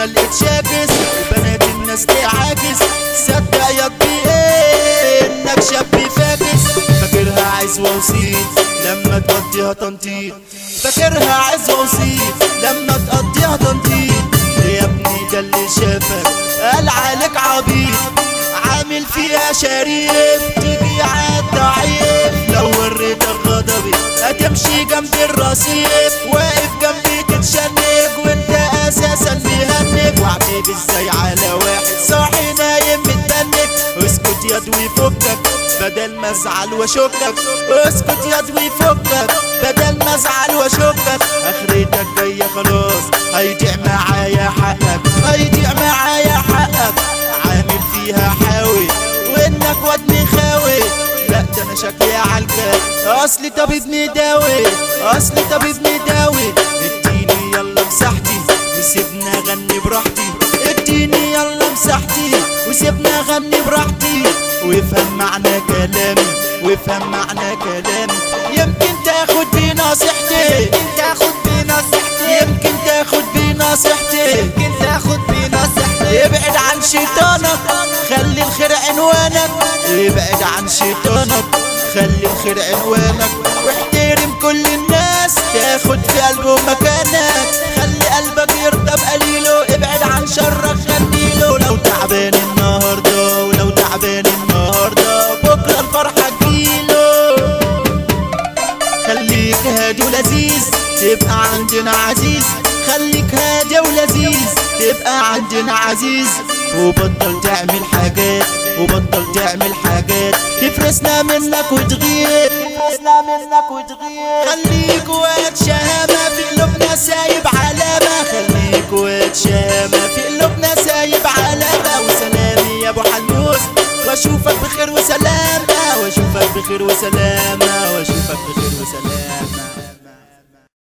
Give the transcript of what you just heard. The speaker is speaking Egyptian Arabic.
لقيت شاكس وبنات الناس تعاكس صدق يا ايه انك شاب فاكس فاكرها عزوة وصيت لما تقضيها تنطيط فاكرها عزوة وصيت لما تقضيها تنطيط يا ابني ده اللي شافك قال عليك عبيط عامل فيها شريف تيجي عالضعيف لو وريتك غضبي هتمشي جنب الرصيف واقف جنبي تتشنج وانت اساسا مهنج وعبيب ازاي على واحد صاحي نايم متدنك اسكت يا دوي فكك بدل ما ازعل واشكك اسكت يا دوي فكك بدل ما ازعل واشكك اخرتك جايه خلاص هيضيع معايا حقك هيضيع معايا حقك عامل فيها حاوي وانك ودني خاوي لا ده انا شكلي عالكة اصلي طبيب مداوي اصلي طبيب مداوي اديني يلا مساحتي وسيبنا اغني براحتي اديني يلا مساحتي وسيبنا اغني براحتي وافهم معنى كلامي وافهم معنى كلامي يمكن تاخد بنصيحتي يمكن تاخد بنصيحتي يمكن تاخد بنصيحتي يمكن تاخد بنصيحتي ابعد عن شيطانك خلي الخير عنوانك ابعد عن شيطانك خلي الخير عنوانك واحترم كل الناس تاخد في قلبه مكانك خلي قلبك يرضى بقليله ابعد عن شرك خليله لو تعبان النهارده ولو تعبان النهارده بكره الفرحه تجيله خليك هادي ولذيذ تبقى عندنا عزيز خليك هادي ولذيذ تبقى عندنا عزيز وبطل تعمل حاجات وبطل تعمل حاجات تفرسنا منك وتغيب تفرسنا منك وتغيب خليك واد شهامة في قلوبنا سايب علامة خليك واد شهامة في قلوبنا سايب علامة وسلامي يا ابو حلوس واشوفك بخير وسلامة واشوفك بخير وسلامة واشوفك بخير وسلامة